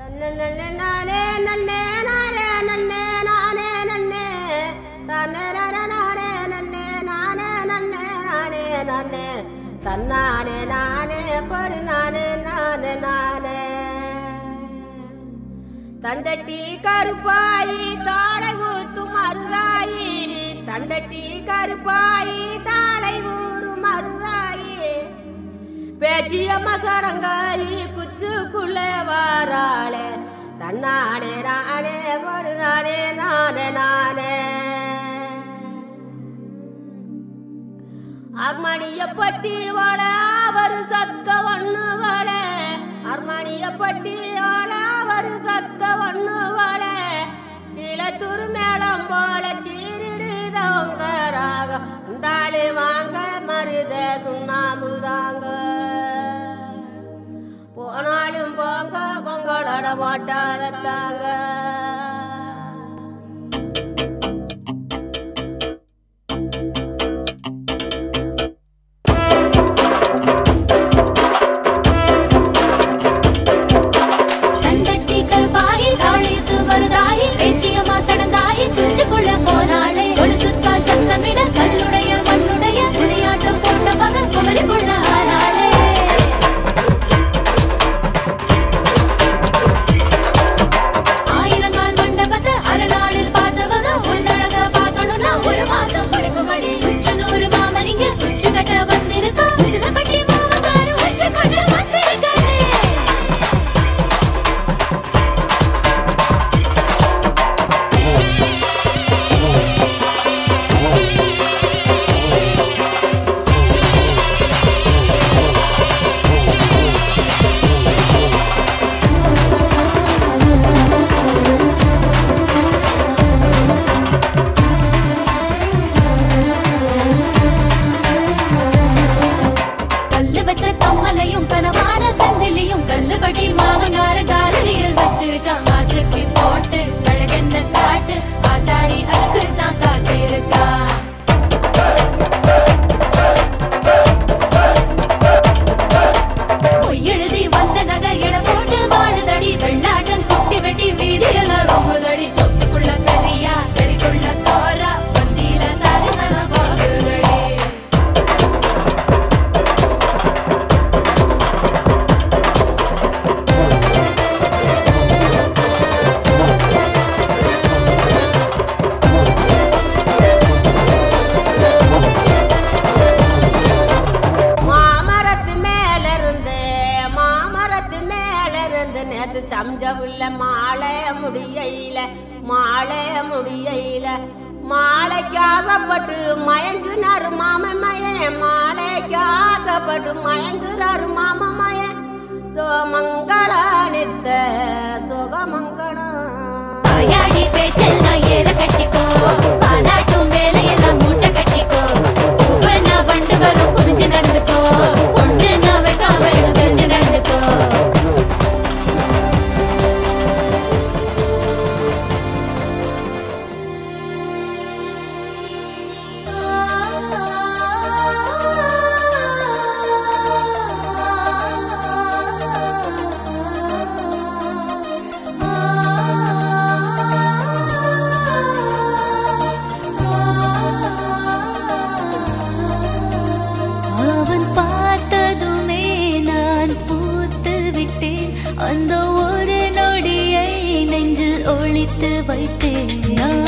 நன்னே நானே நன்னே நானே நன்னே நானே நன்னே தானே நானே நானே நன்னே நானே நன்னே நானே நன்னே தன்னானே நானே படு நானே நானே நானே தண்டட்டி கருப்பாயி தாளை ஊத்து மருதாயி தண்டட்டி கருப்பாயி தாளை ஊறு மருதாயி பேச்சியம்மா சடங்காயி குச்சுக்குள்ளே வாராளே தன்னானே நானே ஒரு நானே நானே நானே அர்மணிய பட்டி வாழ அவர் சத்த ஒண்ணு வாழ அர்மணிய பட்டி வாழ அவர் சத்த ஒண்ணு வாழ கிளத்தூர் மேளம் போல கீரிடுதவங்க ராகம் இந்தாளு வாங்க மருத சுண்ணாம்பு தாங்க போனாலும் போங்க உங்களோட மாட்டாத தாங்க தண்டட்டி கருப்பாயி தாழியத்து மருதாயி பேச்சியம்மா சடங்காயி குஞ்சுக்குள்ள போனாளே ஒரு சுத்தால் சத்தமிட கல்லுடைய மண்ணுடைய புதியாட்டம் போட்ட மகன் குமரி புள்ள ஆனாளே ஆயிரங்கால் மண்டபத்தை அரைநாளில் பார்த்தவங்க உள்ளழக பார்க்கணும்னா ஒரு மாசம் முடிக்கும்படி உச்சனூறு மாமனிங்க உச்சு கட்ட வந்திருக்கா சிலப்பட்டி மாமக்காரு உச்சு கட்ட வந்திருக்காரு கல்லு வச்ச கம்மலையும் கனவான சங்கிலியும் கல்லுபடி மாமங்கார காலடியில் வச்சிருக்கான் ஆசைக்கு போட்டு அழகென்ன காட்டு ஆத்தாடி அதுக்கு தான் காத்து இருக்கா பொய்யெழுதி வந்த நகை எட போட்டு வாழுதடி வெள்ளாட்டம் குட்டி வெட்டி வீதியெல்லாம் ரொம்புதடி சொத்துக்குள்ள கரியா கறிக்குள்ள சோறா பந்தியில சரிசனம் போகுதடி மாமரத்து மேல இருந்து மாமரத்து மேல இருந்து நேத்து சம்ஜவுள்ள மாலை முடியையில மாலை முடியையில மாலைக்கு ஆசைப்பட்டு மயங்குனாரு மாமன் மயன் மாலைக்கு ஆசைப்பட்டு மயங்குறாரு மாமன் மயன் சோமங்களா நித்த சுகமங்களம் வாயாடி பேச்செல்லாம் ஏற கட்டிக்கோ பாலாட்டும் வேலையெல்லாம் மூட்டை கட்டிக்கோ பூவனா வண்டு வரும் புரிஞ்சு நடந்துக்கோ ஒண்ணு நான் வைக்காம எல்லாம் தெரிஞ்சு நடந்துக்கோ அவன் பார்த்ததுமே நான் பூத்து விட்டேன் அந்த ஒரு நொடியை நெஞ்சில் ஒளித்து வைத்தேன்